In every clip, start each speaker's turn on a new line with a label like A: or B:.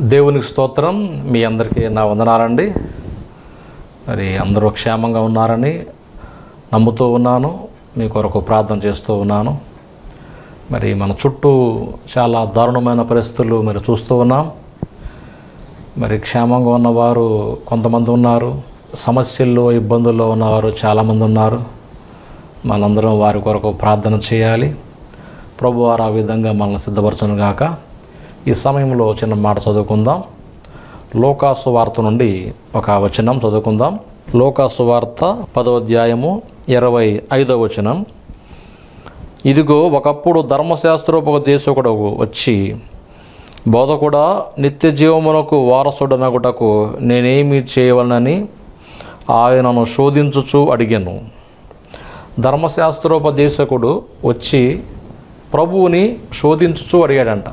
A: దేవునికి స్తోత్రం మీ అందరికీ నా వందనాలండి మరి అందరూ క్షేమంగా ఉన్నారని నమ్ముతూ ఉన్నాను మీ కొరకు ప్రార్థన చేస్తూ ఉన్నాను మరి మన చుట్టూ చాలా దారుణమైన పరిస్థితులు మరి చూస్తూ ఉన్నాం మరి క్షేమంగా ఉన్నవారు కొంతమంది ఉన్నారు సమస్యల్లో ఇబ్బందుల్లో ఉన్నవారు చాలామంది ఉన్నారు మనందరం వారి కొరకు ప్రార్థన చేయాలి ప్రభు వారు ఆ విధంగా మనల్ని సిద్ధపరచను గాక ఈ సమయంలో చిన్న మాట చదువుకుందాం లోకాసు వార్త నుండి ఒక వచనం చదువుకుందాం లోకాసు వార్త పదో అధ్యాయము ఇరవై ఐదో వచనం ఇదిగో ఒకప్పుడు ధర్మశాస్త్రోపదేశకుడు వచ్చి బోధకుడా నిత్య జీవమునకు వారసుడనగుటకు నేనేమి చేయవలనని ఆయనను శోధించుచు అడిగాను ధర్మశాస్త్రోపదేశకుడు వచ్చి ప్రభువుని శోధించుచు అడిగాడంట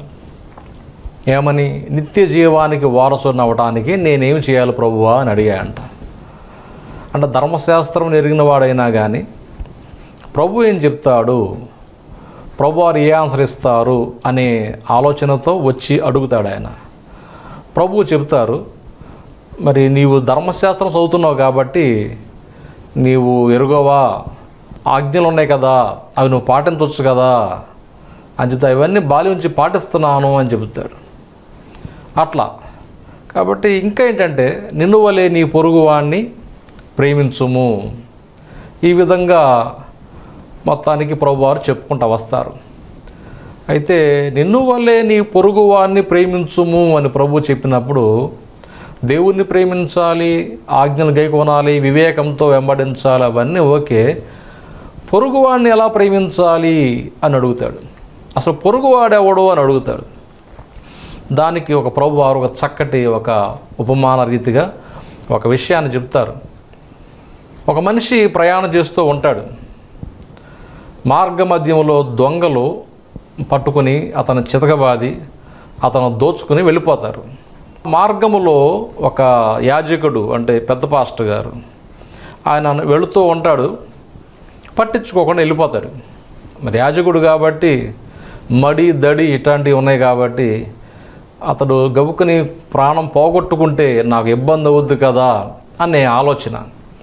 A: ఏమని నిత్య జీవానికి వారసుని అవ్వటానికి నేనేం చేయాలి ప్రభువా అని అడిగాడంట అంటే ధర్మశాస్త్రం ఎరిగిన వాడైనా కానీ ప్రభు ఏం చెప్తాడు ప్రభు వారు ఏ ఆన్సర్ ఇస్తారు అనే ఆలోచనతో వచ్చి అడుగుతాడు ఆయన ప్రభు చెప్తారు మరి నీవు ధర్మశాస్త్రం చదువుతున్నావు కాబట్టి నీవు ఎరుగవా ఆజ్ఞలు ఉన్నాయి కదా అవి నువ్వు పాటించవచ్చు కదా అని చెప్తా ఇవన్నీ బాల్యం నుంచి పాటిస్తున్నాను అని చెబుతాడు అట్లా కాబట్టి ఇంకా ఏంటంటే నిన్ను వలే నీ పొరుగువాణ్ణి ప్రేమించుము ఈ విధంగా మొత్తానికి ప్రభువారు చెప్పుకుంటూ వస్తారు అయితే నిన్ను వల్లే నీ పొరుగువాన్ని ప్రేమించుము అని ప్రభు చెప్పినప్పుడు దేవుణ్ణి ప్రేమించాలి ఆజ్ఞలు గైకొనాలి వివేకంతో వెంబడించాలి అవన్నీ ఓకే పొరుగువాడిని ఎలా ప్రేమించాలి అని అడుగుతాడు అసలు పొరుగువాడెవడు అని అడుగుతాడు దానికి ఒక ప్రభు వారు ఒక చక్కటి ఒక ఉపమాన రీతిగా ఒక విషయాన్ని చెప్తారు ఒక మనిషి ప్రయాణం చేస్తూ ఉంటాడు మార్గ మధ్యంలో దొంగలు పట్టుకుని అతను చితకబాది అతను దోచుకుని వెళ్ళిపోతారు మార్గములో ఒక యాజకుడు అంటే పెద్ద పాస్టర్ గారు ఆయన వెళుతూ ఉంటాడు పట్టించుకోకుండా వెళ్ళిపోతాడు మరి యాజకుడు కాబట్టి మడి దడి ఇట్లాంటివి ఉన్నాయి కాబట్టి అతడు గబుకుని ప్రాణం పోగొట్టుకుంటే నాకు ఇబ్బంది అవుద్ది కదా అనే ఆలోచన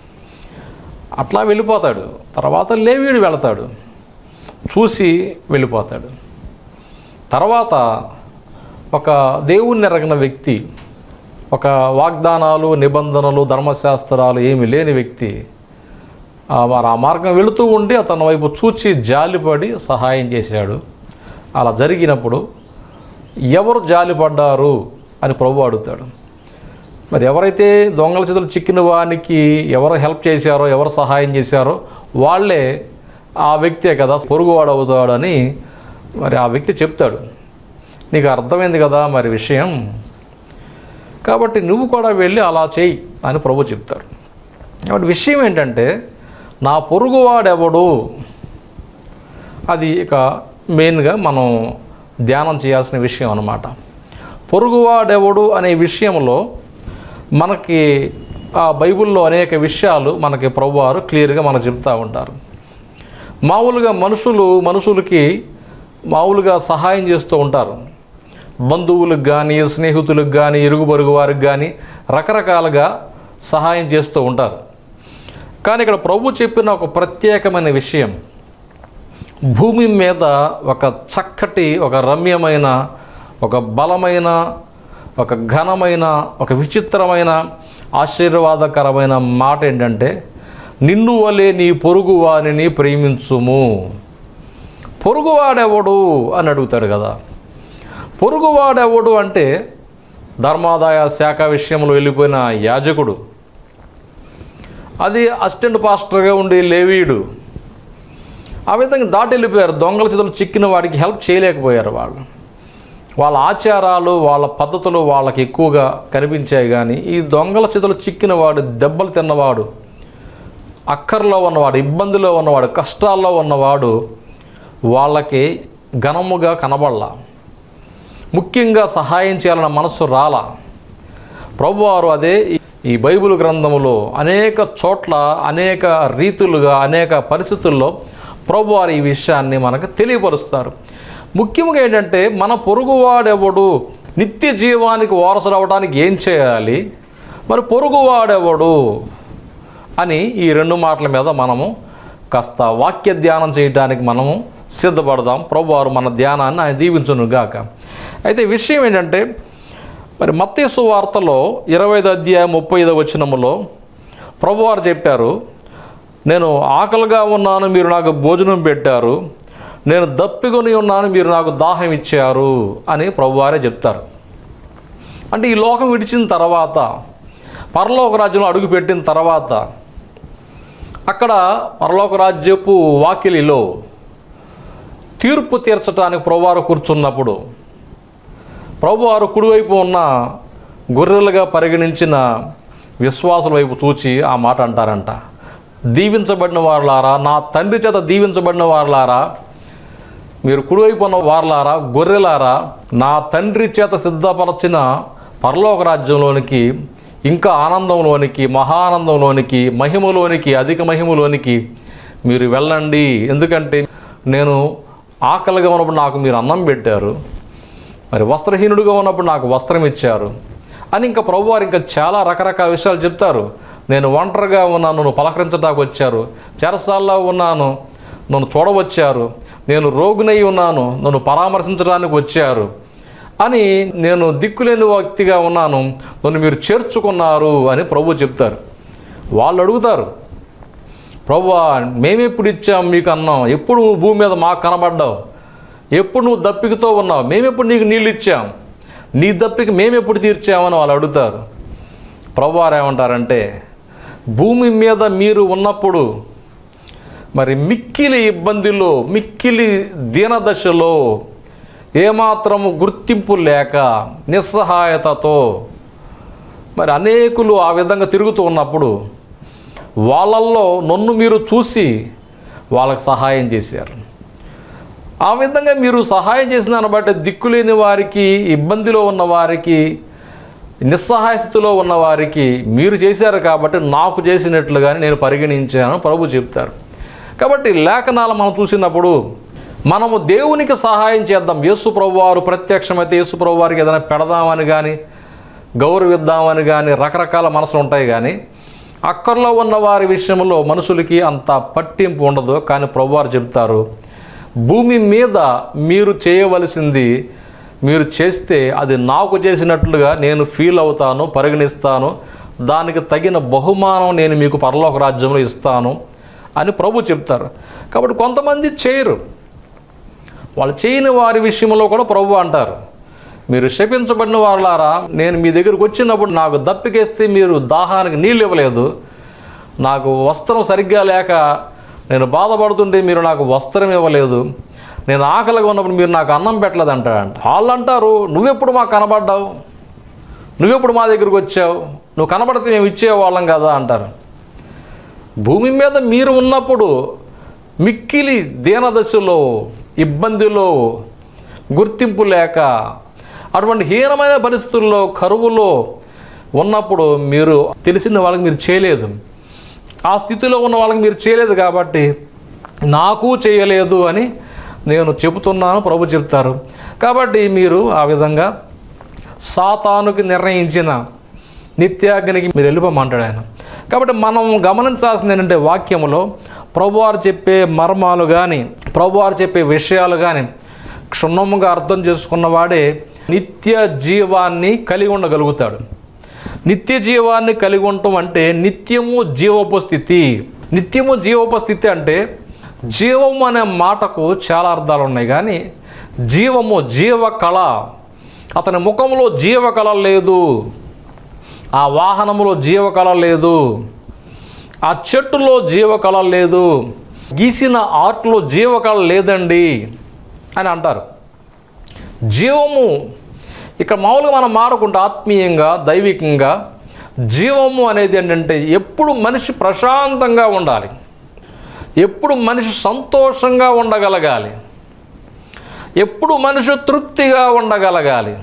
A: అట్లా వెళ్ళిపోతాడు తర్వాత లేవీడు వెళతాడు చూసి వెళ్ళిపోతాడు తర్వాత ఒక దేవుణ్ణి ఎరగిన వ్యక్తి ఒక వాగ్దానాలు నిబంధనలు ధర్మశాస్త్రాలు ఏమి లేని వ్యక్తి ఆ మరి ఆ మార్గం వెళుతూ ఉండి అతని వైపు చూచి జాలిపడి సహాయం చేశాడు అలా జరిగినప్పుడు ఎవరు జాలిపడ్డారు అని ప్రభు అడుగుతాడు మరి ఎవరైతే దొంగల చేతులు చిక్కిన వానికి ఎవరు హెల్ప్ చేశారో ఎవరు సహాయం చేశారో వాళ్ళే ఆ వ్యక్తే కదా పొరుగువాడు అవుతాడని మరి ఆ వ్యక్తి చెప్తాడు నీకు అర్థమైంది కదా మరి విషయం కాబట్టి నువ్వు కూడా వెళ్ళి అలా చేయి అని ప్రభు చెప్తారు కాబట్టి విషయం ఏంటంటే నా పొరుగువాడెవడు అది ఇక మెయిన్గా మనం ధ్యానం చేయాల్సిన విషయం అన్నమాట పొరుగువాడెవడు అనే విషయంలో మనకి ఆ బైబిల్లో అనేక విషయాలు మనకి ప్రభువారు క్లియర్గా మనకు చెప్తూ ఉంటారు మామూలుగా మనుషులు మనుషులకి మామూలుగా సహాయం చేస్తూ ఉంటారు బంధువులకు కానీ స్నేహితులకు కానీ ఇరుగు పొరుగు వారికి కానీ రకరకాలుగా సహాయం చేస్తూ ఉంటారు కానీ ఇక్కడ ప్రభు చెప్పిన ఒక ప్రత్యేకమైన విషయం భూమి మీద ఒక చక్కటి ఒక రమ్యమైన ఒక బలమైన ఒక ఘనమైన ఒక విచిత్రమైన ఆశీర్వాదకరమైన మాట ఏంటంటే నిన్ను వలే నీ పొరుగు వారిని ప్రేమించుము పొరుగువాడెవడు అని అడుగుతాడు కదా పొరుగువాడెవడు అంటే ధర్మాదాయ శాఖ విషయంలో వెళ్ళిపోయిన యాజకుడు అది అసిస్టెంట్ పాస్టర్గా ఉండి లేవీయుడు ఆ విధంగా దాటి వెళ్ళిపోయారు దొంగల చేతులు చిక్కిన వాడికి హెల్ప్ చేయలేకపోయారు వాళ్ళు వాళ్ళ ఆచారాలు వాళ్ళ పద్ధతులు వాళ్ళకి ఎక్కువగా కనిపించాయి కానీ ఈ దొంగల చేతులు చిక్కిన వాడు దెబ్బలు తిన్నవాడు అక్కర్లో ఉన్నవాడు ఇబ్బందిలో ఉన్నవాడు కష్టాల్లో ఉన్నవాడు వాళ్ళకి ఘనముగా కనబడలా ముఖ్యంగా సహాయం చేయాలన్న మనస్సు రాలా ప్రభువారు అదే ఈ బైబిల్ గ్రంథములో అనేక చోట్ల అనేక రీతులుగా అనేక పరిస్థితుల్లో ప్రభువారు ఈ విషయాన్ని మనకు తెలియపరుస్తారు ముఖ్యంగా ఏంటంటే మన పొరుగువాడెవడు నిత్య జీవానికి వారసుడు అవడానికి ఏం చేయాలి మరి పొరుగువాడెవడు అని ఈ రెండు మాటల మీద మనము కాస్త వాక్య ధ్యానం చేయడానికి మనము సిద్ధపడదాం ప్రభు వారు మన ధ్యానాన్ని ఆయన దీవించును గాక అయితే విషయం ఏంటంటే మరి మత్తేసు వార్తలో ఇరవై ఐదు అధ్యాయం ముప్పై ఐదు వచనములో ప్రభువారు చెప్పారు నేను ఆకలిగా ఉన్నాను మీరు నాకు భోజనం పెట్టారు నేను దప్పికొని ఉన్నాను మీరు నాకు దాహం ఇచ్చారు అని ప్రభువారే చెప్తారు అంటే ఈ లోకం విడిచిన తర్వాత పరలోక రాజ్యంలో అడుగుపెట్టిన తర్వాత అక్కడ పరలోక రాజ్యపు వాకిలిలో తీర్పు తీర్చడానికి ప్రభువారు కూర్చున్నప్పుడు ప్రభువారు కుడివైపు ఉన్న గొర్రెలుగా పరిగణించిన విశ్వాసుల వైపు చూచి ఆ మాట అంటారంట దీవించబడిన వారులారా నా తండ్రి చేత దీవించబడిన వారులారా మీరు కుడివైపు ఉన్న వారులారా గొర్రెలారా నా తండ్రి చేత సిద్ధపరచిన పరలోక రాజ్యంలోనికి ఇంకా ఆనందంలోనికి మహానందంలోనికి మహిమలోనికి అధిక మహిమలోనికి మీరు వెళ్ళండి ఎందుకంటే నేను ఆకలిగా ఉన్నప్పుడు నాకు మీరు అన్నం పెట్టారు మరి వస్త్రహీనుడిగా ఉన్నప్పుడు నాకు వస్త్రం ఇచ్చారు అని ఇంకా ప్రభువారు ఇంకా చాలా రకరకాల విషయాలు చెప్తారు నేను ఒంటరిగా ఉన్నాను నన్ను పలకరించడానికి వచ్చారు చెరసాల్లో ఉన్నాను నన్ను చూడవచ్చారు నేను రోగునై ఉన్నాను నన్ను పరామర్శించడానికి వచ్చారు అని నేను దిక్కులేని వ్యక్తిగా ఉన్నాను నన్ను మీరు చేర్చుకున్నారు అని ప్రభు చెప్తారు వాళ్ళు అడుగుతారు ప్రభువా మేమెప్పుడు ఇచ్చాం మీకు అన్నం ఎప్పుడు నువ్వు భూమి మీద మాకు కనబడ్డావు ఎప్పుడు నువ్వు దప్పికతో ఉన్నావు మేమెప్పుడు నీకు నీళ్ళు ఇచ్చాం నీ దప్పిక మేమెప్పుడు తీర్చామని వాళ్ళు అడుగుతారు ప్రభువారు ఏమంటారంటే భూమి మీద మీరు ఉన్నప్పుడు మరి మిక్కిలి ఇబ్బందిలో మిక్కిలి దీనదశలో ఏమాత్రము గుర్తింపు లేక నిస్సహాయతతో మరి అనేకులు ఆ విధంగా తిరుగుతూ ఉన్నప్పుడు వాళ్ళల్లో నన్ను మీరు చూసి వాళ్ళకి సహాయం చేశారు ఆ విధంగా మీరు సహాయం చేసిన దాన్ని బట్టి దిక్కులేని వారికి ఇబ్బందిలో ఉన్న వారికి నిస్సహాయ స్థితిలో ఉన్న వారికి మీరు చేశారు కాబట్టి నాకు చేసినట్లుగానే నేను పరిగణించాను ప్రభు చెప్తారు కాబట్టి లేఖనాలు మనం చూసినప్పుడు మనము దేవునికి సహాయం చేద్దాం యేసు ప్రభు వారు ప్రత్యక్షమైతే యేసు ప్రభు వారికి ఏదైనా పెడదామని కానీ గౌరవిద్దామని కానీ రకరకాల మనసులు ఉంటాయి కానీ అక్కర్లో ఉన్న వారి విషయంలో మనుషులకి అంత పట్టింపు ఉండదు కానీ ప్రభువారు చెప్తారు భూమి మీద మీరు చేయవలసింది మీరు చేస్తే అది నాకు చేసినట్లుగా నేను ఫీల్ అవుతాను పరిగణిస్తాను దానికి తగిన బహుమానం నేను మీకు పరలోక రాజ్యంలో ఇస్తాను అని ప్రభు చెప్తారు కాబట్టి కొంతమంది చేయరు వాళ్ళు చేయని వారి విషయంలో కూడా ప్రభు అంటారు మీరు శపించబడిన వాళ్ళారా నేను మీ దగ్గరికి వచ్చినప్పుడు నాకు దప్పికేస్తే మీరు దాహానికి నీళ్ళు ఇవ్వలేదు నాకు వస్త్రం సరిగ్గా లేక నేను బాధపడుతుంటే మీరు నాకు వస్త్రం ఇవ్వలేదు నేను ఆకలిగా ఉన్నప్పుడు మీరు నాకు అన్నం పెట్టలేదు అంటాడంట వాళ్ళు అంటారు నువ్వెప్పుడు మాకు కనబడ్డావు నువ్వెప్పుడు మా దగ్గరికి వచ్చావు నువ్వు కనబడితే మేము ఇచ్చేవాళ్ళం కదా అంటారు భూమి మీద మీరు ఉన్నప్పుడు మిక్కిలి దీనదశలో ఇబ్బందిలో గుర్తింపు లేక అటువంటి హీనమైన పరిస్థితుల్లో కరువులో ఉన్నప్పుడు మీరు తెలిసిన వాళ్ళకి మీరు చేయలేదు ఆ స్థితిలో ఉన్న వాళ్ళకి మీరు చేయలేదు కాబట్టి నాకు చేయలేదు అని నేను చెబుతున్నాను ప్రభు చెప్తారు కాబట్టి మీరు ఆ విధంగా సాతానుకి నిర్ణయించిన నిత్యాగ్నికి మీరు వెళ్ళిపోమంటాడు ఆయన కాబట్టి మనం గమనించాల్సింది ఏంటంటే వాక్యములో ప్రభువారు చెప్పే మర్మాలు కానీ ప్రభువారు చెప్పే విషయాలు కానీ క్షుణ్ణముగా అర్థం చేసుకున్నవాడే నిత్య జీవాన్ని కలిగి ఉండగలుగుతాడు నిత్య జీవాన్ని కలిగి ఉండటం అంటే నిత్యము జీవోపస్థితి నిత్యము జీవోపస్థితి అంటే జీవము అనే మాటకు చాలా అర్థాలు ఉన్నాయి కానీ జీవము జీవ కళ అతని ముఖంలో జీవ కళ లేదు ఆ వాహనములో జీవ కళ లేదు ఆ చెట్టులో జీవ కళ లేదు గీసిన ఆర్ట్లో జీవ కళ లేదండి అని అంటారు జీవము ఇక్కడ మామూలుగా మనం మాడుకుంటే ఆత్మీయంగా దైవికంగా జీవము అనేది ఏంటంటే ఎప్పుడు మనిషి ప్రశాంతంగా ఉండాలి ఎప్పుడు మనిషి సంతోషంగా ఉండగలగాలి ఎప్పుడు మనిషి తృప్తిగా ఉండగలగాలి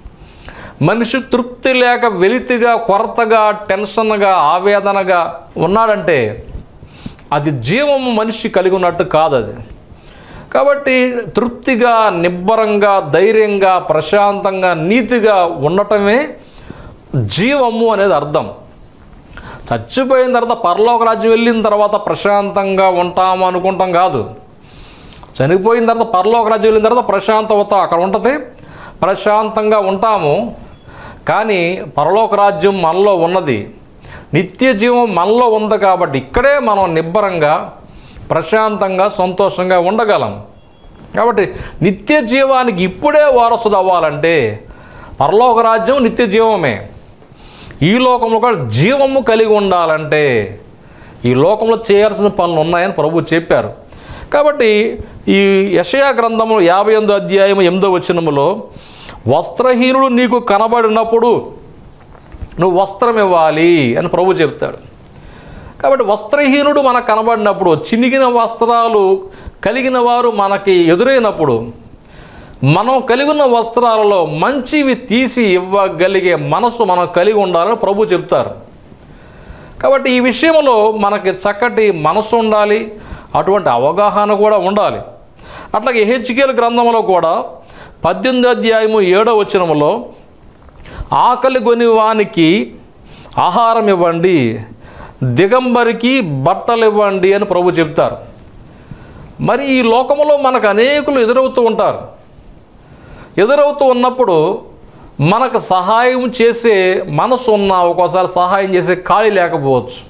A: మనిషి తృప్తి లేక వెలితిగా కొరతగా టెన్షన్గా ఆవేదనగా ఉన్నాడంటే అది జీవము మనిషి కలిగి ఉన్నట్టు కాదు అది కాబట్టి తృప్తిగా నిబ్బరంగా ధైర్యంగా ప్రశాంతంగా నీతిగా ఉండటమే జీవము అనేది అర్థం చచ్చిపోయిన తర్వాత పరలోక రాజ్యం వెళ్ళిన తర్వాత ప్రశాంతంగా ఉంటాము అనుకుంటాం కాదు చనిపోయిన తర్వాత పరలోక రాజ్యం వెళ్ళిన తర్వాత ప్రశాంతత అక్కడ ఉంటుంది ప్రశాంతంగా ఉంటాము కానీ పరలోక రాజ్యం మనలో ఉన్నది నిత్య జీవం మనలో ఉంది కాబట్టి ఇక్కడే మనం నిబ్బరంగా ప్రశాంతంగా సంతోషంగా ఉండగలం కాబట్టి నిత్య జీవానికి ఇప్పుడే వారసుడు అవ్వాలంటే పరలోక రాజ్యం నిత్య జీవమే ఈ లోకంలో కూడా జీవము కలిగి ఉండాలంటే ఈ లోకంలో చేయాల్సిన పనులు ఉన్నాయని ప్రభు చెప్పారు కాబట్టి ఈ యషయా గ్రంథము యాభై ఎనిమిదో అధ్యాయం ఎనిమిదో వచనములో వస్త్రహీనుడు నీకు కనబడినప్పుడు నువ్వు వస్త్రం ఇవ్వాలి అని ప్రభు చెప్తాడు కాబట్టి వస్త్రహీనుడు మనకు కనబడినప్పుడు చినిగిన వస్త్రాలు కలిగిన వారు మనకి ఎదురైనప్పుడు మనం కలిగి ఉన్న వస్త్రాలలో మంచివి తీసి ఇవ్వగలిగే మనసు మనం కలిగి ఉండాలని ప్రభు చెప్తారు కాబట్టి ఈ విషయంలో మనకి చక్కటి మనసు ఉండాలి అటువంటి అవగాహన కూడా ఉండాలి అట్లాగే హెచ్కేల్ గ్రంథంలో కూడా పద్దెనిమిది అధ్యాయము ఏడో వచనములో ఆకలి కొని వానికి ఆహారం ఇవ్వండి దిగంబరికి బట్టలు ఇవ్వండి అని ప్రభు చెప్తారు మరి ఈ లోకంలో మనకు అనేకులు ఎదురవుతూ ఉంటారు ఎదురవుతూ ఉన్నప్పుడు మనకు సహాయం చేసే మనసు ఉన్న ఒక్కోసారి సహాయం చేసే ఖాళీ లేకపోవచ్చు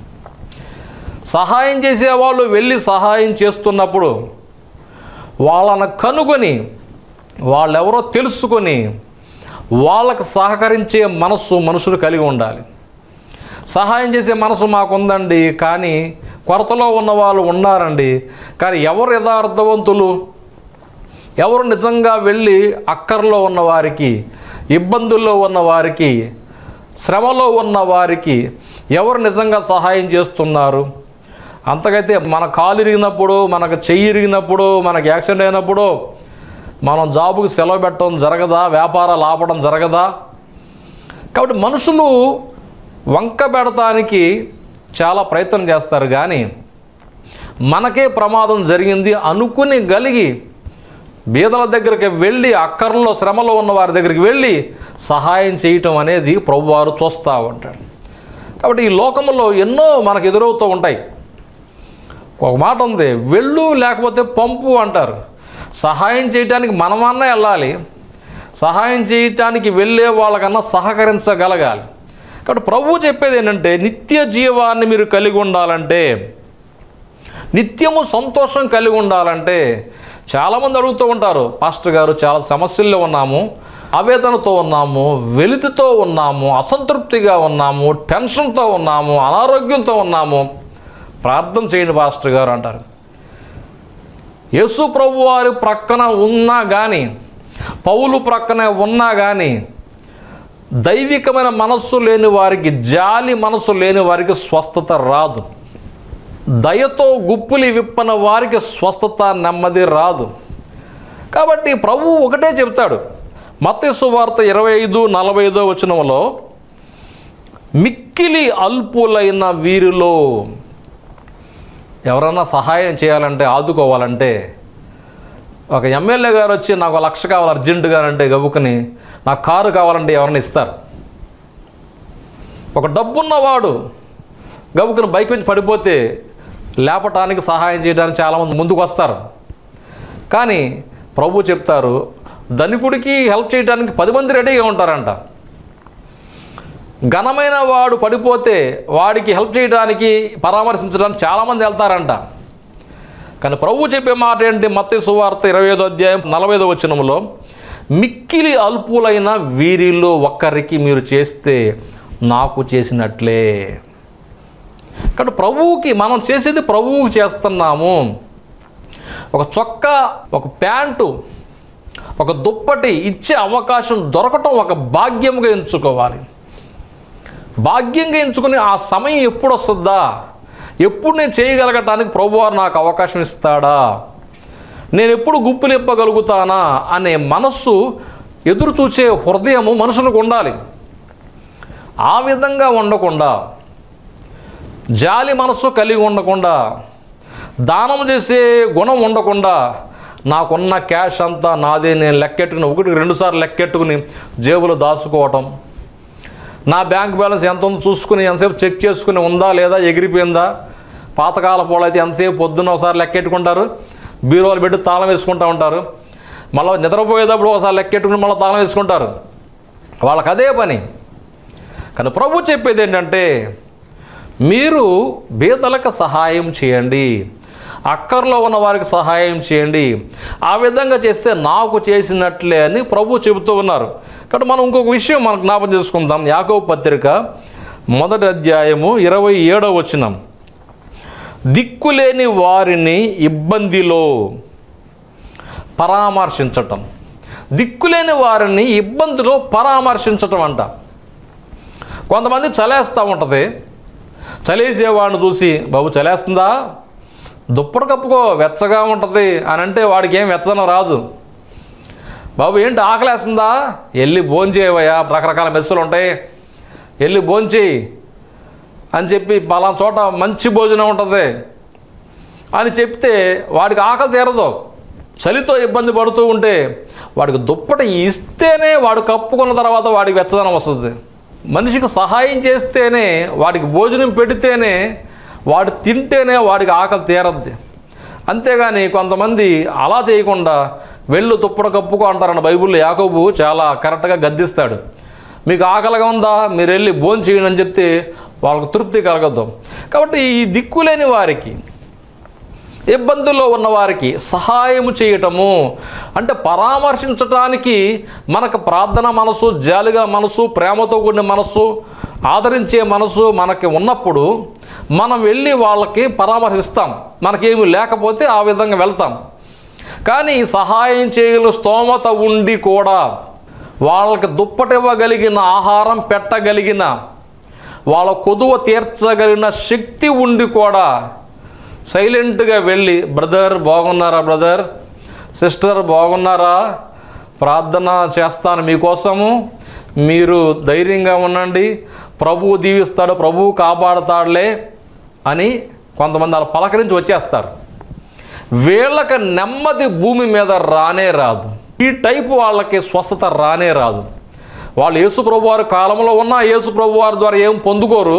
A: సహాయం చేసే వాళ్ళు వెళ్ళి సహాయం చేస్తున్నప్పుడు వాళ్ళను కనుగొని వాళ్ళెవరో తెలుసుకొని వాళ్ళకు సహకరించే మనస్సు మనుషులు కలిగి ఉండాలి సహాయం చేసే మనసు మాకుందండి కానీ కొరతలో ఉన్న వాళ్ళు ఉన్నారండి కానీ ఎవరు యథార్థవంతులు ఎవరు నిజంగా వెళ్ళి అక్కర్లో ఉన్న వారికి ఇబ్బందుల్లో ఉన్న వారికి శ్రమలో ఉన్న వారికి ఎవరు నిజంగా సహాయం చేస్తున్నారు అంతకైతే మన కాలు ఇరిగినప్పుడు మనకు చెయ్యి ఇరిగినప్పుడు మనకు యాక్సిడెంట్ అయినప్పుడు మనం జాబుకి సెలవు పెట్టడం జరగదా వ్యాపారాలు ఆపడం జరగదా కాబట్టి మనుషులు వంక పెడతానికి చాలా ప్రయత్నం చేస్తారు కానీ మనకే ప్రమాదం జరిగింది అనుకుని గలిగి బీదల దగ్గరికి వెళ్ళి అక్కర్లో శ్రమలో ఉన్న వారి దగ్గరికి వెళ్ళి సహాయం చేయటం అనేది ప్రభువారు చూస్తూ ఉంటాడు కాబట్టి ఈ లోకంలో ఎన్నో మనకు ఎదురవుతూ ఉంటాయి ఒక మాట ఉంది వెళ్ళు లేకపోతే పంపు అంటారు సహాయం చేయటానికి మనమన్నా వెళ్ళాలి సహాయం చేయటానికి వెళ్ళే వాళ్ళకన్నా సహకరించగలగాలి కాబట్టి ప్రభు చెప్పేది ఏంటంటే నిత్య జీవాన్ని మీరు కలిగి ఉండాలంటే నిత్యము సంతోషం కలిగి ఉండాలంటే చాలామంది అడుగుతూ ఉంటారు పాస్టర్ గారు చాలా సమస్యల్లో ఉన్నాము ఆవేదనతో ఉన్నాము వెలితితో ఉన్నాము అసంతృప్తిగా ఉన్నాము టెన్షన్తో ఉన్నాము అనారోగ్యంతో ఉన్నాము ప్రార్థన చేయండి పాస్టర్ గారు అంటారు యేసు ప్రభు వారి ప్రక్కన ఉన్నా కానీ పౌలు ప్రక్కన ఉన్నా కానీ దైవికమైన మనస్సు లేని వారికి జాలి మనస్సు లేని వారికి స్వస్థత రాదు దయతో గుప్పులి విప్పన వారికి స్వస్థత నెమ్మది రాదు కాబట్టి ప్రభు ఒకటే చెప్తాడు మత్తయి వార్త ఇరవై ఐదు నలభై ఐదో వచనంలో మిక్కిలి అల్పులైన వీరిలో ఎవరన్నా సహాయం చేయాలంటే ఆదుకోవాలంటే ఒక ఎమ్మెల్యే గారు వచ్చి నాకు ఒక లక్ష కావాలి అర్జెంటుగా అంటే గబుకుని నాకు కారు కావాలంటే ఎవరైనా ఇస్తారు ఒక డబ్బున్నవాడు గబుకుని బైక్ నుంచి పడిపోతే లేపటానికి సహాయం చేయడానికి చాలామంది ముందుకు వస్తారు కానీ ప్రభు చెప్తారు ధనికుడికి హెల్ప్ చేయడానికి పది మంది రెడీగా ఉంటారంట ఘనమైన వాడు పడిపోతే వాడికి హెల్ప్ చేయడానికి పరామర్శించడానికి చాలామంది వెళ్తారంట కానీ ప్రభు చెప్పే మాట ఏంటి మత్తి సువార్త ఇరవై ఐదో అధ్యాయం నలభై ఐదో వచనంలో మిక్కిలి అల్పులైన వీరిలో ఒక్కరికి మీరు చేస్తే నాకు చేసినట్లే కాబట్టి ప్రభువుకి మనం చేసేది ప్రభువుకి చేస్తున్నాము ఒక చొక్కా ఒక ప్యాంటు ఒక దుప్పటి ఇచ్చే అవకాశం దొరకటం ఒక భాగ్యంగా ఎంచుకోవాలి భాగ్యంగా ఎంచుకుని ఆ సమయం ఎప్పుడు వస్తుందా ఎప్పుడు నేను చేయగలగటానికి ప్రభువారు నాకు అవకాశం ఇస్తాడా నేను ఎప్పుడు గుప్పులిప్పగలుగుతానా అనే మనస్సు ఎదురు చూసే హృదయము మనుషులకు ఉండాలి ఆ విధంగా ఉండకుండా జాలి మనస్సు కలిగి ఉండకుండా దానం చేసే గుణం ఉండకుండా నాకున్న క్యాష్ అంతా నాదే నేను లెక్కెట్టుకుని ఒకటి రెండు సార్లు లెక్కెట్టుకుని జేబులో దాచుకోవటం నా బ్యాంక్ బ్యాలెన్స్ ఎంత ఉందో చూసుకుని ఎంతసేపు చెక్ చేసుకుని ఉందా లేదా ఎగిరిపోయిందా పాతకాల అయితే ఎంతసేపు పొద్దున్న ఒకసారి లెక్కెట్టుకుంటారు బీరోలు పెట్టి తాళం వేసుకుంటూ ఉంటారు మళ్ళీ నిద్రపోయేటప్పుడు ఒకసారి లెక్కెట్టుకుని మళ్ళీ తాళం వేసుకుంటారు వాళ్ళకి అదే పని కానీ ప్రభు చెప్పేది ఏంటంటే మీరు బీదలకు సహాయం చేయండి అక్కర్లో ఉన్న వారికి సహాయం చేయండి ఆ విధంగా చేస్తే నాకు చేసినట్లే అని ప్రభు చెబుతూ ఉన్నారు కాబట్టి మనం ఇంకొక విషయం మనం జ్ఞాపం చేసుకుందాం యాకవ పత్రిక మొదటి అధ్యాయము ఇరవై ఏడవ వచనం దిక్కులేని వారిని ఇబ్బందిలో పరామర్శించటం దిక్కులేని వారిని ఇబ్బందిలో పరామర్శించటం అంట కొంతమంది చలేస్తూ ఉంటుంది చలేసేవాడిని చూసి బాబు చలేస్తుందా దుప్పటి కప్పుకో వెచ్చగా ఉంటుంది అని అంటే వాడికి ఏం వెచ్చదనం రాదు బాబు ఏంటి ఆకలేస్తుందా వెళ్ళి భోంచేయవయ్యా రకరకాల మెస్సులు ఉంటాయి వెళ్ళి భోంచేయి అని చెప్పి పలానా చోట మంచి భోజనం ఉంటుంది అని చెప్తే వాడికి ఆకలి తీరదు చలితో ఇబ్బంది పడుతూ ఉంటే వాడికి దుప్పటి ఇస్తేనే వాడు కప్పుకున్న తర్వాత వాడికి వెచ్చదనం వస్తుంది మనిషికి సహాయం చేస్తేనే వాడికి భోజనం పెడితేనే వాడు తింటేనే వాడికి ఆకలి తీరద్ది అంతేగాని కొంతమంది అలా చేయకుండా వెళ్ళు దుప్పట కప్పుకో అంటారన్న బైబిల్లో యాకోబు చాలా కరెక్ట్గా గద్దిస్తాడు మీకు ఆకలిగా ఉందా మీరు వెళ్ళి భోజనం చేయండి అని చెప్తే వాళ్ళకు తృప్తి కలగదు కాబట్టి ఈ దిక్కులేని వారికి ఇబ్బందుల్లో ఉన్న వారికి సహాయము చేయటము అంటే పరామర్శించటానికి మనకు ప్రార్థన మనసు జాలిగా మనసు ప్రేమతో కూడిన మనసు ఆదరించే మనసు మనకి ఉన్నప్పుడు మనం వెళ్ళి వాళ్ళకి పరామర్శిస్తాం మనకేమి లేకపోతే ఆ విధంగా వెళ్తాం కానీ సహాయం చేయగల స్తోమత ఉండి కూడా వాళ్ళకి దుప్పటివ్వగలిగిన ఆహారం పెట్టగలిగిన వాళ్ళ కొదువ తీర్చగలిగిన శక్తి ఉండి కూడా సైలెంట్గా వెళ్ళి బ్రదర్ బాగున్నారా బ్రదర్ సిస్టర్ బాగున్నారా ప్రార్థన చేస్తాను మీకోసము మీరు ధైర్యంగా ఉండండి ప్రభువు దీవిస్తాడు ప్రభువు కాపాడుతాడులే అని కొంతమంది అలా పలకరించి వచ్చేస్తారు వీళ్ళకి నెమ్మది భూమి మీద రానే రాదు ఈ టైపు వాళ్ళకి స్వస్థత రానే రాదు వాళ్ళు యేసు ప్రభువారి కాలంలో ఉన్న యేసు ప్రభువారి ద్వారా ఏం పొందుకోరు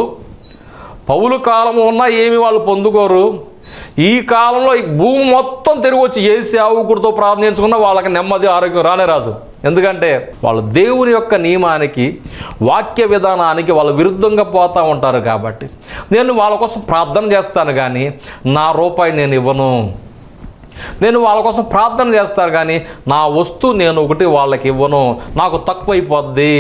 A: పౌలు కాలం ఉన్నా ఏమి వాళ్ళు పొందుకోరు ఈ కాలంలో ఈ భూమి మొత్తం తిరిగి వచ్చి ఏ సేవకుడితో ప్రార్థించుకున్నా వాళ్ళకి నెమ్మది ఆరోగ్యం రానే రాదు ఎందుకంటే వాళ్ళు దేవుని యొక్క నియమానికి వాక్య విధానానికి వాళ్ళు విరుద్ధంగా పోతూ ఉంటారు కాబట్టి నేను వాళ్ళ కోసం ప్రార్థన చేస్తాను కానీ నా రూపాయి నేను ఇవ్వను నేను వాళ్ళ కోసం ప్రార్థన చేస్తాను కానీ నా వస్తువు నేను ఒకటి వాళ్ళకి ఇవ్వను నాకు తక్కువైపోద్ది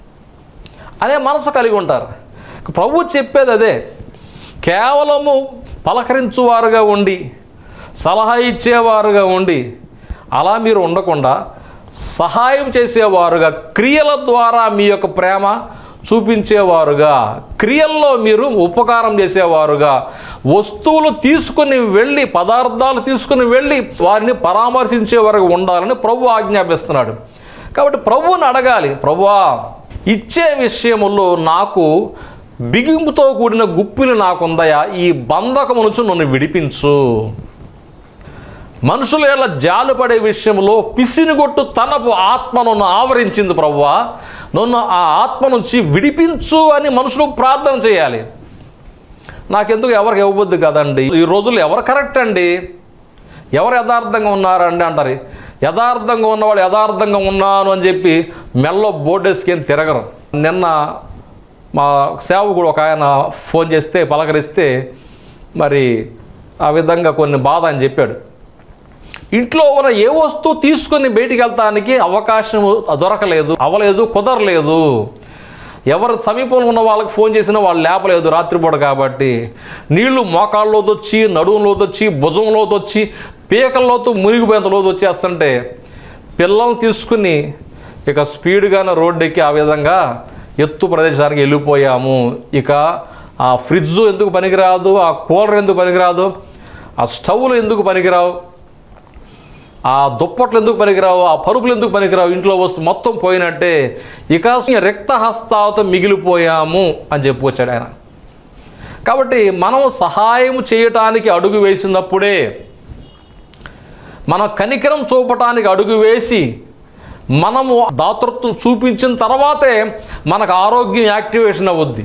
A: అనే మనసు కలిగి ఉంటారు ప్రభు చెప్పేది అదే కేవలము పలకరించువారుగా ఉండి సలహా ఇచ్చేవారుగా ఉండి అలా మీరు ఉండకుండా సహాయం చేసేవారుగా క్రియల ద్వారా మీ యొక్క ప్రేమ చూపించేవారుగా క్రియల్లో మీరు ఉపకారం చేసేవారుగా వస్తువులు తీసుకుని వెళ్ళి పదార్థాలు తీసుకుని వెళ్ళి వారిని పరామర్శించే వరకు ఉండాలని ప్రభు ఆజ్ఞాపిస్తున్నాడు కాబట్టి ప్రభువుని అడగాలి ప్రభువా ఇచ్చే విషయములో నాకు బిగింపుతో కూడిన గుప్పిలు నాకుందయా ఈ బంధకము నుంచి నన్ను విడిపించు మనుషుల ఎలా జాలుపడే విషయంలో పిసినిగొట్టు తనపు ఆత్మను నన్ను ఆవరించింది ప్రవ్వా నన్ను ఆ ఆత్మ నుంచి విడిపించు అని మనుషులు ప్రార్థన చేయాలి నాకెందుకు ఎవరికి ఇవ్వబద్దు కదండి ఈ రోజుల్లో ఎవరు కరెక్ట్ అండి ఎవరు యథార్థంగా ఉన్నారండి అంటారు యథార్థంగా ఉన్నవాడు యథార్థంగా ఉన్నాను అని చెప్పి మెల్లో బోర్డేసుకేం తిరగరు నిన్న మా సేవకుడు ఒక ఆయన ఫోన్ చేస్తే పలకరిస్తే మరి ఆ విధంగా కొన్ని బాధ అని చెప్పాడు ఇంట్లో ఉన్న ఏ వస్తువు తీసుకొని బయటికి వెళ్తానికి అవకాశం దొరకలేదు అవ్వలేదు కుదరలేదు ఎవరు సమీపంలో ఉన్న వాళ్ళకి ఫోన్ చేసినా వాళ్ళు లేపలేదు రాత్రిపూట కాబట్టి నీళ్లు మోకాళ్ళలో వచ్చి నడుములో వచ్చి భుజంలో వచ్చి పీకల్లోతో మునిగిపోయేంత లోతు వచ్చేస్తుంటే పిల్లల్ని తీసుకుని ఇక స్పీడ్గానే రోడ్డు ఎక్కి ఆ విధంగా ఎత్తు ప్రదేశానికి వెళ్ళిపోయాము ఇక ఆ ఫ్రిడ్జ్ ఎందుకు పనికిరాదు ఆ కూలర్ ఎందుకు పనికిరాదు ఆ స్టవ్లు ఎందుకు పనికిరావు ఆ దుప్పట్లు ఎందుకు పనికిరావు ఆ పరుపులు ఎందుకు పనికిరావు ఇంట్లో వస్తు మొత్తం పోయినట్టే ఇక రిక్త హస్తాలతో మిగిలిపోయాము అని చెప్పుకొచ్చాడు ఆయన కాబట్టి మనం సహాయం చేయటానికి అడుగు వేసినప్పుడే మన కనికరం చూపటానికి అడుగు వేసి మనము దాతృత్వం చూపించిన తర్వాతే మనకు ఆరోగ్యం యాక్టివేషన్ అవుద్ది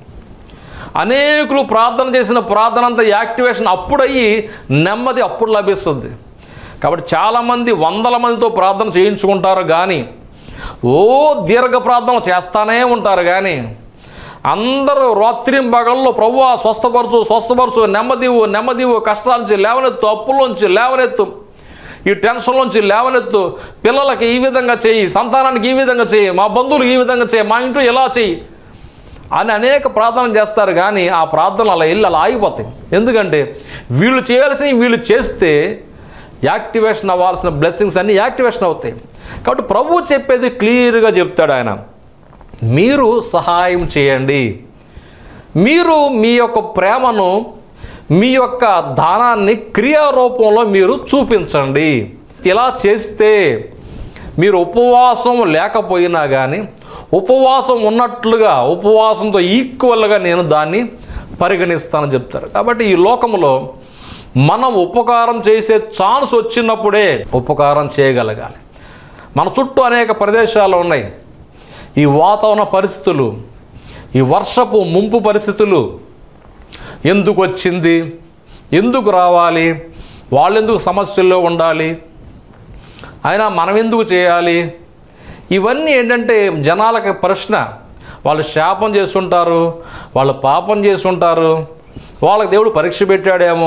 A: అనేకులు ప్రార్థన చేసిన ప్రార్థన అంతా యాక్టివేషన్ అప్పుడయ్యి నెమ్మది అప్పుడు లభిస్తుంది కాబట్టి చాలామంది వందల మందితో ప్రార్థన చేయించుకుంటారు కానీ ఓ దీర్ఘ ప్రార్థన చేస్తానే ఉంటారు కానీ అందరూ రాత్రి పగల్లో ప్రభు స్వస్థపరచు స్వస్థపరచు నెమ్మదివు నెమ్మదివు కష్టాల నుంచి లేవనెత్తు అప్పుల్లోంచి లేవనెత్తు ఈ టెన్షన్లోంచి లేవనెత్తు పిల్లలకి ఈ విధంగా చేయి సంతానానికి ఈ విధంగా చేయి మా బంధువులకు ఈ విధంగా చేయి మా ఇంట్లో ఎలా చేయి అని అనేక ప్రార్థనలు చేస్తారు కానీ ఆ ప్రార్థనలు అలా వెళ్ళి అలా ఆగిపోతాయి ఎందుకంటే వీళ్ళు చేయాల్సినవి వీళ్ళు చేస్తే యాక్టివేషన్ అవ్వాల్సిన బ్లెస్సింగ్స్ అన్నీ యాక్టివేషన్ అవుతాయి కాబట్టి ప్రభువు చెప్పేది క్లియర్గా చెప్తాడు ఆయన మీరు సహాయం చేయండి మీరు మీ యొక్క ప్రేమను మీ యొక్క దానాన్ని క్రియారూపంలో మీరు చూపించండి ఇలా చేస్తే మీరు ఉపవాసం లేకపోయినా కానీ ఉపవాసం ఉన్నట్లుగా ఉపవాసంతో ఈక్వల్గా నేను దాన్ని పరిగణిస్తానని చెప్తారు కాబట్టి ఈ లోకంలో మనం ఉపకారం చేసే ఛాన్స్ వచ్చినప్పుడే ఉపకారం చేయగలగాలి మన చుట్టూ అనేక ప్రదేశాలు ఉన్నాయి ఈ వాతావరణ పరిస్థితులు ఈ వర్షపు ముంపు పరిస్థితులు ఎందుకు వచ్చింది ఎందుకు రావాలి వాళ్ళెందుకు సమస్యల్లో ఉండాలి అయినా మనం ఎందుకు చేయాలి ఇవన్నీ ఏంటంటే జనాలకి ప్రశ్న వాళ్ళు శాపం చేస్తుంటారు వాళ్ళు పాపం చేస్తుంటారు వాళ్ళకి దేవుడు పరీక్ష పెట్టాడేమో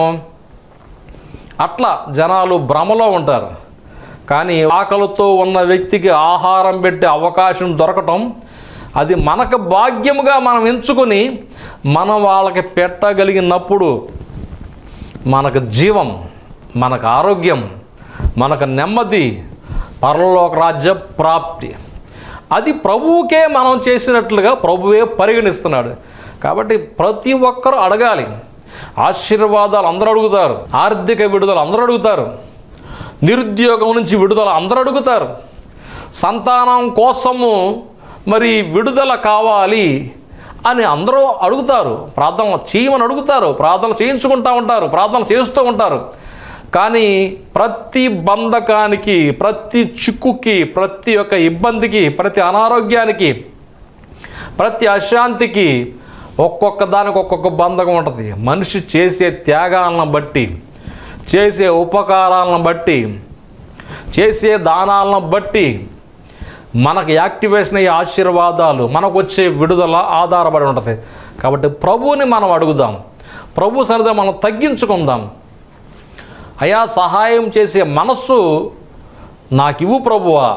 A: అట్లా జనాలు భ్రమలో ఉంటారు కానీ ఆకలితో ఉన్న వ్యక్తికి ఆహారం పెట్టే అవకాశం దొరకటం అది మనకు భాగ్యముగా మనం ఎంచుకొని మనం వాళ్ళకి పెట్టగలిగినప్పుడు మనకు జీవం మనకు ఆరోగ్యం మనకు నెమ్మది పరలోక రాజ్య ప్రాప్తి అది ప్రభువుకే మనం చేసినట్లుగా ప్రభువే పరిగణిస్తున్నాడు కాబట్టి ప్రతి ఒక్కరూ అడగాలి ఆశీర్వాదాలు అందరూ అడుగుతారు ఆర్థిక విడుదల అందరూ అడుగుతారు నిరుద్యోగం నుంచి విడుదల అందరూ అడుగుతారు సంతానం కోసము మరి విడుదల కావాలి అని అందరూ అడుగుతారు ప్రార్థన చేయమని అడుగుతారు ప్రార్థన చేయించుకుంటూ ఉంటారు ప్రార్థన చేస్తూ ఉంటారు కానీ ప్రతి బంధకానికి ప్రతి చిక్కుకి ప్రతి ఒక్క ఇబ్బందికి ప్రతి అనారోగ్యానికి ప్రతి అశాంతికి ఒక్కొక్క దానికి ఒక్కొక్క బంధకం ఉంటుంది మనిషి చేసే త్యాగాలను బట్టి చేసే ఉపకారాలను బట్టి చేసే దానాలను బట్టి మనకు యాక్టివేషన్ అయ్యే ఆశీర్వాదాలు మనకు వచ్చే విడుదల ఆధారపడి ఉంటుంది కాబట్టి ప్రభువుని మనం అడుగుదాం ప్రభు సరిదా మనం తగ్గించుకుందాం అయా సహాయం చేసే మనస్సు నాకు ఇవ్వు ప్రభువా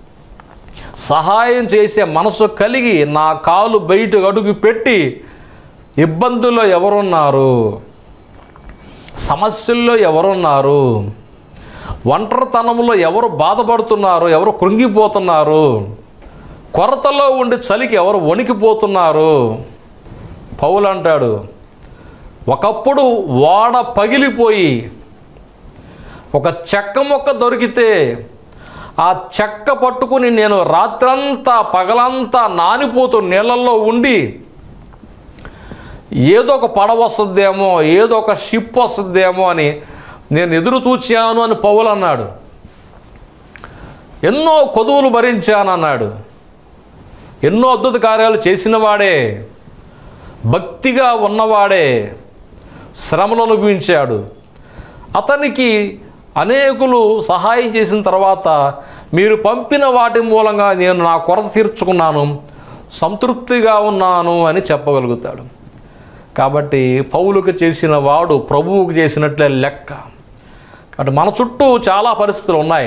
A: సహాయం చేసే మనసు కలిగి నా కాలు బయట అడుగు పెట్టి ఇబ్బందుల్లో ఎవరున్నారు సమస్యల్లో ఎవరున్నారు ఒంటరితనంలో ఎవరు బాధపడుతున్నారు ఎవరు కృంగిపోతున్నారు కొరతలో ఉండి చలికి ఎవరు వణికిపోతున్నారు పౌలు అంటాడు ఒకప్పుడు వాడ పగిలిపోయి ఒక చెక్క మొక్క దొరికితే ఆ చెక్క పట్టుకుని నేను రాత్రంతా పగలంతా నానిపోతూ నీళ్ళల్లో ఉండి ఏదో ఒక పడవ వస్తుందేమో ఏదో ఒక షిప్ వస్తుందేమో అని నేను ఎదురు చూచాను అని పౌలు అన్నాడు ఎన్నో కొదువులు భరించానన్నాడు ఎన్నో అద్భుత కార్యాలు చేసినవాడే భక్తిగా ఉన్నవాడే శ్రమలు అనుభవించాడు అతనికి అనేకులు సహాయం చేసిన తర్వాత మీరు పంపిన వాటి మూలంగా నేను నా కొరత తీర్చుకున్నాను సంతృప్తిగా ఉన్నాను అని చెప్పగలుగుతాడు కాబట్టి పౌలుకు చేసిన వాడు ప్రభువుకు చేసినట్లే లెక్క కాబట్టి మన చుట్టూ చాలా పరిస్థితులు ఉన్నాయి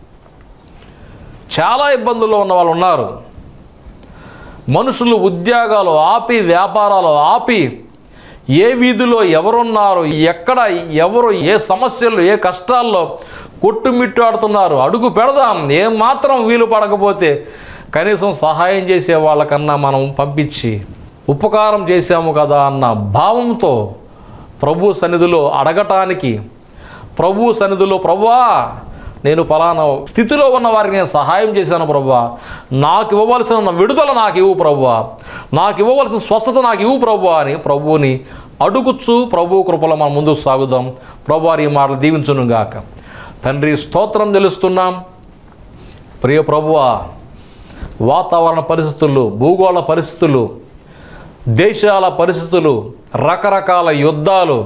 A: చాలా ఇబ్బందుల్లో ఉన్న వాళ్ళు ఉన్నారు మనుషులు ఉద్యోగాలు ఆపి వ్యాపారాలు ఆపి ఏ వీధిలో ఎవరున్నారు ఎక్కడ ఎవరు ఏ సమస్యలు ఏ కష్టాల్లో కొట్టుమిట్టాడుతున్నారు అడుగు పెడదాం ఏం మాత్రం వీలు పడకపోతే కనీసం సహాయం చేసే వాళ్ళకన్నా మనం పంపించి ఉపకారం చేశాము కదా అన్న భావంతో ప్రభు సన్నిధిలో అడగటానికి ప్రభు సన్నిధిలో ప్రభువా నేను ఫలానా స్థితిలో ఉన్న వారికి నేను సహాయం చేశాను ప్రభువా నాకు ఇవ్వవలసిన విడుదల నాకు ఇవ్వు ప్రభువా నాకు ఇవ్వవలసిన స్వస్థత నాకు ఇవ్వు ప్రభువా అని ప్రభువుని అడుగుచు ప్రభు కృపలో మనం ముందుకు సాగుదాం ప్రభు వారి ఈ మాటలు దీవించును గాక తండ్రి స్తోత్రం తెలుస్తున్నాం ప్రియ ప్రభువా వాతావరణ పరిస్థితులు భూగోళ పరిస్థితులు దేశాల పరిస్థితులు రకరకాల యుద్ధాలు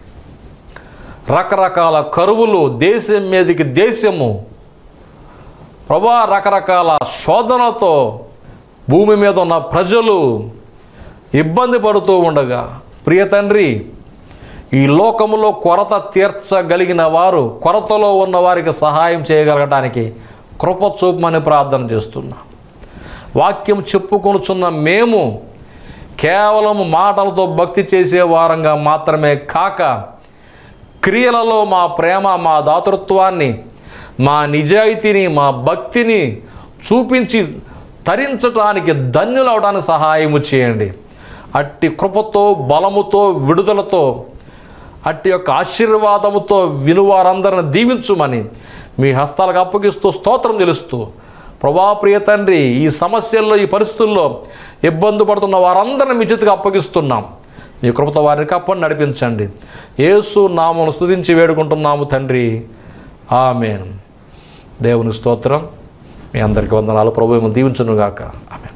A: రకరకాల కరువులు దేశం మీదకి దేశము ప్రభా రకరకాల శోధనలతో భూమి మీద ఉన్న ప్రజలు ఇబ్బంది పడుతూ ఉండగా ప్రియ తండ్రి ఈ లోకములో కొరత తీర్చగలిగిన వారు కొరతలో ఉన్న వారికి సహాయం చేయగలగడానికి కృప చూపమని ప్రార్థన చేస్తున్నా వాక్యం చెప్పుకొనుచున్న మేము కేవలం మాటలతో భక్తి చేసే వారంగా మాత్రమే కాక క్రియలలో మా ప్రేమ మా దాతృత్వాన్ని మా నిజాయితీని మా భక్తిని చూపించి తరించటానికి ధన్యులవడానికి సహాయము చేయండి అట్టి కృపతో బలముతో విడుదలతో అట్టి యొక్క ఆశీర్వాదముతో వినువారందరిని దీవించుమని మీ హస్తాలకు అప్పగిస్తూ స్తోత్రం తెలుస్తూ ప్రభా ప్రియ తండ్రి ఈ సమస్యల్లో ఈ పరిస్థితుల్లో ఇబ్బంది పడుతున్న వారందరిని మీ చేతికి అప్పగిస్తున్నాం మీ కృపతో వారిని కప్పని నడిపించండి యేసు నామను స్తుతించి వేడుకుంటున్నాము తండ్రి ఆమెన్ దేవుని స్తోత్రం మీ అందరికీ వందనాలు ప్రభు దీవించునుగాక ఆమె